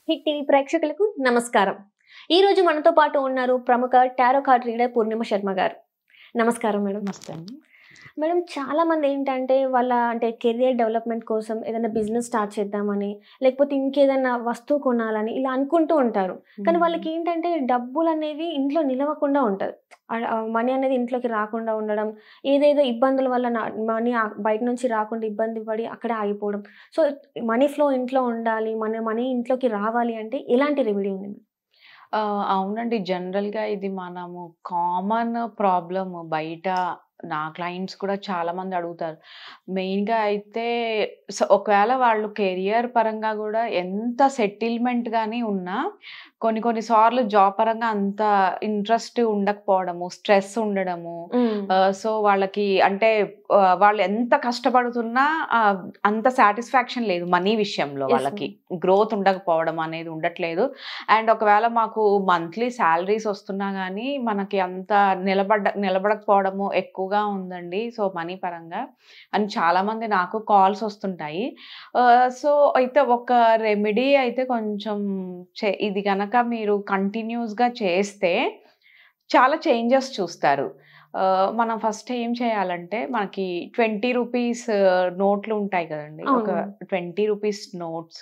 Hit TV ప్రేక్షకులకు నమస్కారం ఈ రోజు మనతో పాటు ఉన్నారు ప్రముఖ tarot card reader Purnima Sharma garu నమస్కారం మేడం నమస్తే అండి మేడం చాలా మంది ఏంటంటే వాళ్ళ అంటే కెరియర్ డెవలప్మెంట్ కోసం ఏదైనా బిజినెస్ స్టార్ట్ చేద్దామని లేకపోతే ఇంకేదైనా వస్తువు కొనాలని ఇలా అనుకుంటూ ఉంటారు కానీ వాళ్ళకి ఏంటంటే డబ్బులు అనేవి ఇంట్లో నిలవకుండా ఉంటుంది మనీ అనేది ఇంట్లోకి రాకుండా ఉండడం ఏదేదో ఇబ్బందుల వల్ల మనీ బయట నుంచి రాకుండా ఇబ్బంది పడి అక్కడే ఆగిపోవడం సో మనీ ఫ్లో ఇంట్లో ఉండాలి మన మనీ ఇంట్లోకి రావాలి అంటే ఎలాంటి రెమెడీ ఉంది ఆ, అవునండి జనరల్గా ఇది మనము కామన్ ప్రాబ్లమ్ బయట నా క్లయింట్స్ కూడా చాలా మంది అడుగుతారు మెయిన్గా అయితే స- ఒకవేళ వాళ్ళు కెరియర్ పరంగా కూడా ఎంత సెటిల్మెంట్ కానీ ఉన్నా కొన్ని కొన్ని సార్లు జాబ్ పరంగా అంత ఇంట్రెస్ట్ ఉండకపోవడము స్ట్రెస్ ఉండడము సో వాళ్ళకి అంటే ఆ, వాళ్ళు ఎంత కష్టపడుతున్నా ఆ, అంత సాటిస్ఫాక్షన్ లేదు మనీ విషయంలో Yes, వాళ్ళకి గ్రోత్ ఉండకపోవడం అనేది ఉండట్లేదు అండ్ ఒకవేళ మాకు మంత్లీ శాలరీస్ వస్తున్నా కానీ మనకి అంత నిలబడ్డ నిలబడకపోవడము ఎక్కువగా ఉందండి సో మనీ పరంగా అని చాలా మంది నాకు కాల్స్ వస్తుంటాయి సో అయితే ఒక రెమెడీ అయితే కొంచెం చే- ఇది కనుక మీరు కంటిన్యూస్గా చేస్తే చాలా చేంజెస్ చూస్తారు ఆ, మనం ఫస్ట్ ఏం చేయాలంటే మనకి ట్వంటీ రూపీస్ నోట్లు ఉంటాయి కదండి ఒక అవును. Twenty rupees notes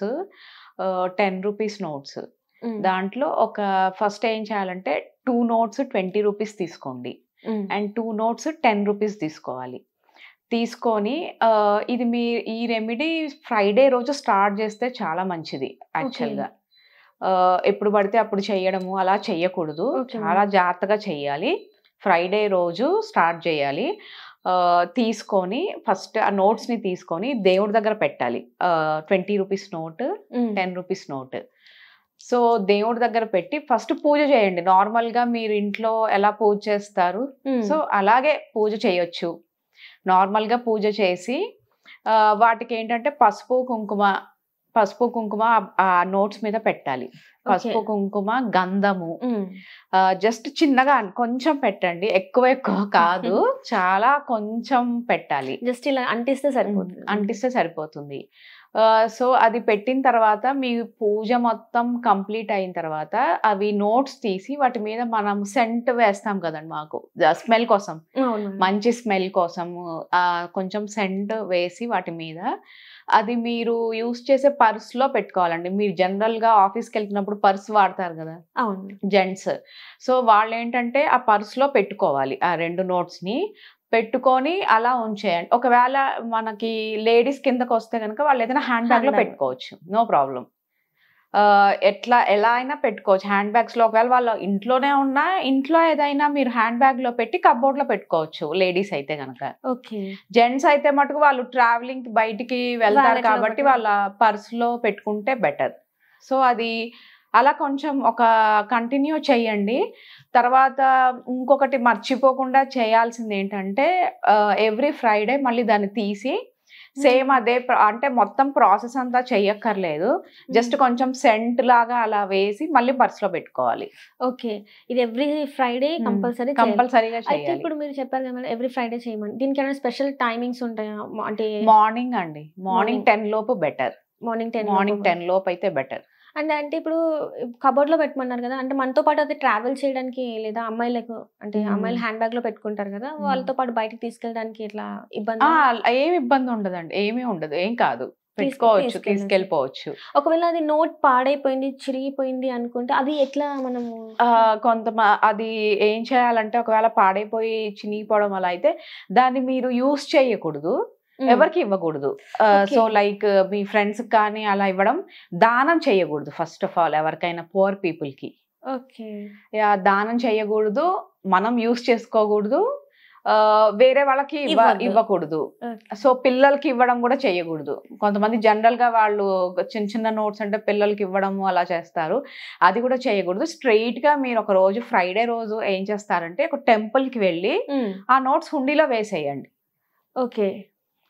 ten rupees notes దాంట్లో ఒక ఫస్ట్ ఏం చేయాలంటే టూ నోట్స్ ట్వంటీ రూపీస్ తీసుకోండి and two notes ten rupees తీసుకోవాలి తీసుకొని ఆ, ఇది మీ ఈ రెమెడీ ఫ్రైడే రోజు స్టార్ట్ చేస్తే చాలా మంచిది యాక్చువల్గా ఎప్పుడు పడితే అప్పుడు చేయడము అలా చేయకూడదు Okay, చాలా జాగ్రత్తగా చేయాలి ఫ్రైడే రోజు స్టార్ట్ చేయాలి ఆ, తీసుకొని ఫస్ట్ ఆ నోట్స్ని తీసుకొని దేవుడి దగ్గర పెట్టాలి twenty rupees note ten rupees note so దేవుడి దగ్గర పెట్టి ఫస్ట్ పూజ చేయండి నార్మల్గా మీరు ఇంట్లో ఎలా పూజ చేస్తారు సో అలాగే పూజ చేయొచ్చు నార్మల్గా పూజ చేసి ఆ, వాటికి ఏంటంటే పసుపు కుంకుమ పసుపు కుంకుమ ఆ- ఆ నోట్స్ మీద పెట్టాలి పసుపు కుంకుమ గంధము జస్ట్ చిన్నగా కొంచెం పెట్టండి ఎక్కువ ఎక్కువ కాదు చాలా కొంచెం పెట్టాలి జస్ట్ ఇలా అంటిస్తే సరిపోతుంది అంటిస్తే సరిపోతుంది సో అది పెట్టిన తర్వాత మీ పూజ మొత్తం కంప్లీట్ అయిన తర్వాత అవి నోట్స్ తీసి వాటి మీద మనం సెంట్ వేస్తాం కదండి మాకు స్మెల్ కోసం అవును మంచి స్మెల్ కోసం ఆ, కొంచెం సెంట్ వేసి వాటి మీద అది మీరు యూస్ చేసే పర్స్లో పెట్టుకోవాలండి మీరు జనరల్గా ఆఫీస్కి వెళ్తున్నప్పుడు పర్స్ వాడతారు కదా అవును జెంట్స్ సో వాళ్ళు ఏంటంటే ఆ పర్స్లో పెట్టుకోవాలి ఆ రెండు నోట్స్ని పెట్టుకొని అలా ఉంచేయండి ఒకవేళ మనకి లేడీస్ కిందకు వస్తే కనుక వాళ్ళు ఏదైనా హ్యాండ్ బ్యాగ్లో Handbag. పెట్టుకోవచ్చు నో ప్రాబ్లం ఎట్లా ఎలా అయినా పెట్టుకోవచ్చు హ్యాండ్ బ్యాగ్స్లో ఒకవేళ వాళ్ళ ఇంట్లోనే ఉన్నా ఇంట్లో ఏదైనా మీరు హ్యాండ్ బ్యాగ్లో పెట్టి కబోర్డ్లో పెట్టుకోవచ్చు లేడీస్ అయితే కనుక ఓకే జెంట్స్ అయితే మటుకు వాళ్ళు ట్రావెలింగ్ బయటికి వెళ్తారు Wallet లో కాబట్టి పెట్టు- వాళ్ళ పర్స్ లో పెట్టుకుంటే బెటర్ సో అది అలా కొంచెం ఒక కంటిన్యూ చేయండి తర్వాత ఇంకొకటి మర్చిపోకుండా చేయాల్సింది ఏంటంటే ఎవ్రీ ఫ్రైడే మళ్ళీ దాన్ని తీసి సేమ్ అదే ప్ర- అంటే మొత్తం ప్రాసెస్ అంతా చెయ్యక్కర్లేదు జస్ట్ కొంచెం సెంట్ లాగా అలా వేసి మళ్ళీ పర్స్ లో పెట్టుకోవాలి ఓకే ఇది ఎవ్రీ ఫ్రైడే Hmm. కంపల్సరీ కంపల్సరీగా అయితే చేయాలి ఇప్పుడు మీరు చెప్పారు కదా మేడం ఎవ్రీ ఫ్రైడే చేయమని దీనికి ఏమైనా స్పెషల్ టైమింగ్స్ ఉంటాయా మ- అంటే మార్నింగ్ అండి Morning. మార్నింగ్ టెన్ లోపు better morning ten morning ten లోపు అయితే బెటర్ అంటే అంటే ఇప్పుడు కబోర్డ్ లో పెట్టమన్నారు కదా అంటే మనతో పాటు అది ట్రావెల్ చేయడానికి లేదా అమ్మాయిలకు అంటే Hmm. అమ్మాయిలు హ్యాండ్ బ్యాగ్ లో పెట్టుకుంటారు కదా Hmm. వాళ్ళతో పాటు బయటకు తీసుకెళ్ళడానికి ఇట్లా ఆ, ఇబ్బంది ఏమి ఇబ్బంది ఉండదండి ఏమీ ఉండదు ఏం కాదు పెట్టుకోవచ్చు తీసుకెళ్ళొచ్చు. తీసుకెళ్ళిపోవచ్చు ఒకవేళ అది నోట్ పాడైపోయింది చిరిగిపోయింది అనుకుంటే అది ఎట్లా మనము ఆ, కొంత అది ఏం చేయాలంటే ఒకవేళ పాడైపోయి చినిగిపోవడం అలా అయితే దాన్ని మీరు యూస్ చేయకూడదు Hmm. ఎవరికి ఇవ్వకూడదు Okay. సో లైక్ మీ ఫ్రెండ్స్ కానీ అలా ఇవ్వడం దానం చేయకూడదు ఫస్ట్ ఆఫ్ ఆల్ ఎవరికైనా పువర్ పీపుల్ కి ఓకే యా, దానం చేయకూడదు మనం యూస్ చేసుకోకూడదు ఆ, వేరే వాళ్ళకి ఇవ్వ ఇవ్వద్దు. ఇవ్వకూడదు Okay. సో పిల్లలకి ఇవ్వడం కూడా చేయకూడదు కొంతమంది జనరల్ గా వాళ్ళు చిన్న చిన్న నోట్స్ అంటే పిల్లలకి ఇవ్వడము అలా చేస్తారు అది కూడా చేయకూడదు స్ట్రైట్ గా మీరు ఒక రోజు ఫ్రైడే రోజు ఏం చేస్తారంటే ఒక టెంపుల్ కి వెళ్ళి Hmm. ఆ నోట్స్ హుండీలో వేసేయండి ఓకే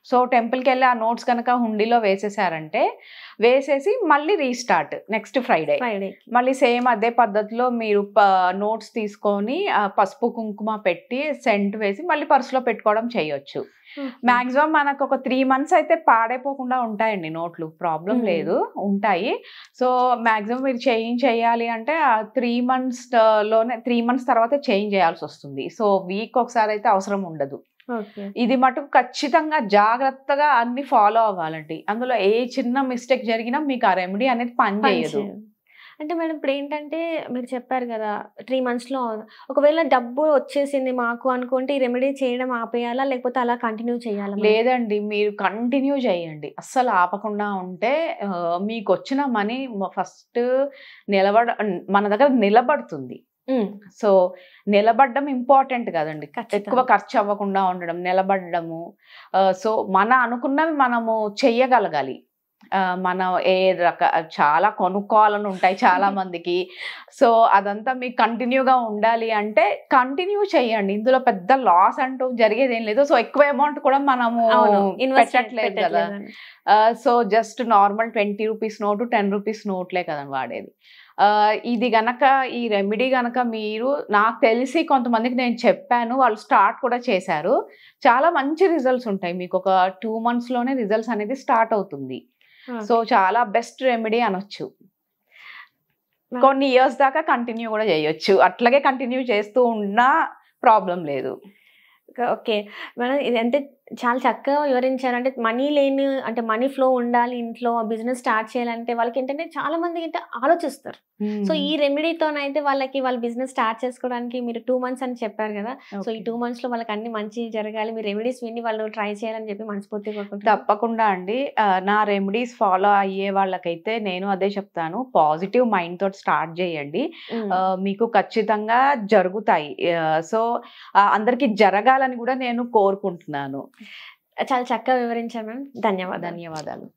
సో టెంపుల్కి వెళ్ళి ఆ నోట్స్ కనుక హుండీలో వేసేసారంటే వేసేసి మళ్ళీ రీస్టార్ట్ నెక్స్ట్ ఫ్రైడే ఫ్రైడే మళ్ళీ సేమ్ అదే పద్ధతిలో మీరు నోట్స్ తీసుకొని ఆ పసుపు కుంకుమ పెట్టి సెంట్ వేసి మళ్ళీ పర్సులో పెట్టుకోవడం చేయొచ్చు మాక్సిమం మనకు ఒక త్రీ మంత్స్ అయితే పాడైపోకుండా ఉంటాయండి నోట్లు ప్రాబ్లం Hmm. లేదు ఉంటాయి సో మాక్సిమం మీరు చేంజ్ చేయాలి అంటే ఆ త్రీ మంత్స్ లోనే త్రీ మంత్స్ తర్వాత చేంజ్ చేయాల్సి వస్తుంది సో వీక్ ఒకసారి అయితే అవసరం ఉండదు ఓకే ఇది మటుకు ఖచ్చితంగా జాగ్రత్తగా అన్ని ఫాలో అవ్వాలండి అందులో ఏ చిన్న మిస్టేక్ జరిగినా మీకు ఆ రెమెడీ అనేది పనిచేయదు అంటే మేడం ఇప్పుడు ఏంటంటే మీరు చెప్పారు కదా త్రీ మంత్స్లో ఒకవేళ డబ్బు వచ్చేసింది మాకు అనుకుంటే ఈ రెమెడీ చేయడం ఆపేయాలా లేకపోతే అలా కంటిన్యూ చేయాలా మనం? లేదండి మీరు కంటిన్యూ చేయండి అస్సలు ఆపకుండా ఉంటే ఆ, మీకు వచ్చిన మనీ ఫస్ట్ నిలబడ మన దగ్గర నిలబడుతుంది ఉమ్, సో నిలబడడం ఇంపార్టెంట్ కదండి ఖచ్చితంగా. ఎక్కువ ఖర్చు అవ్వకుండా ఉండడం నిలబడడము ఆ, సో మన అనుకున్నవి మనము చెయ్యగలగాలి ఆ, మనం ఏ రక చాలా కొనుక్కోవాలని ఉంటాయి చాలా మందికి సో అదంతా మీకు కంటిన్యూగా ఉండాలి అంటే కంటిన్యూ చేయండి ఇందులో పెద్ద లాస్ అంటూ జరిగేది ఏం లేదు సో ఎక్కువ అమౌంట్ కూడా మనము అవును ఇన్వెస్ట్ పెట్టట్లేదు కదా so just normal twenty rupees note ten rupees నోట్లే కదా వాడేది ఆ, ఇది గనక ఈ రెమెడీ గనక మీరు నాకు తెలిసి కొంతమందికి నేను చెప్పాను వాళ్ళు స్టార్ట్ కూడా చేశారు చాలా మంచి రిజల్ట్స్ ఉంటాయి మీకు ఒక టూ మంత్స్ లోనే రిజల్ట్స్ అనేది స్టార్ట్ అవుతుంది సో చాలా బెస్ట్ రెమెడీ అనొచ్చు మరి- కొన్ని ఇయర్స్ దాకా కంటిన్యూ కూడా చేయొచ్చు అట్లాగే కంటిన్యూ చేస్తూ ఉన్నా ప్రాబ్లం లేదు ఓకే మేడం ఇది అంటే చాలా చక్కగా వివరించారు అంటే మనీ లేని అంటే మనీ ఫ్లో ఉండాలి ఇంట్లో బిజినెస్ స్టార్ట్ చేయాలంటే వాళ్ళకి ఏంటంటే చాలా మంది అంటే ఆలోచిస్తారు సో ఈ రెమెడీతోనైతే వాళ్ళకి వాళ్ళ బిజినెస్ స్టార్ట్ చేసుకోవడానికి మీరు టూ మంత్స్ అని చెప్పారు కదా సో ఈ టూ మంత్స్ లో వాళ్ళకి అన్ని మంచి జరగాలి మీ రెమెడీస్ విని వాళ్ళు ట్రై చేయాలని చెప్పి మనస్ఫూర్తిగా కోరుకుంటున్నాను తప్పకుండా అండి ఆ, నా రెమెడీస్ ఫాలో అయ్యే వాళ్ళకైతే నేను అదే చెప్తాను పాజిటివ్ మైండ్ తోటి స్టార్ట్ చేయండి ఉమ్. ఆ, మీకు ఖచ్చితంగా జరుగుతాయి సో అందరికి జరగాలని కూడా నేను కోరుకుంటున్నాను చాలా చక్కగా వివరించారు మ్యామ్ ధన్యవాదాలు ధన్యవాదాలు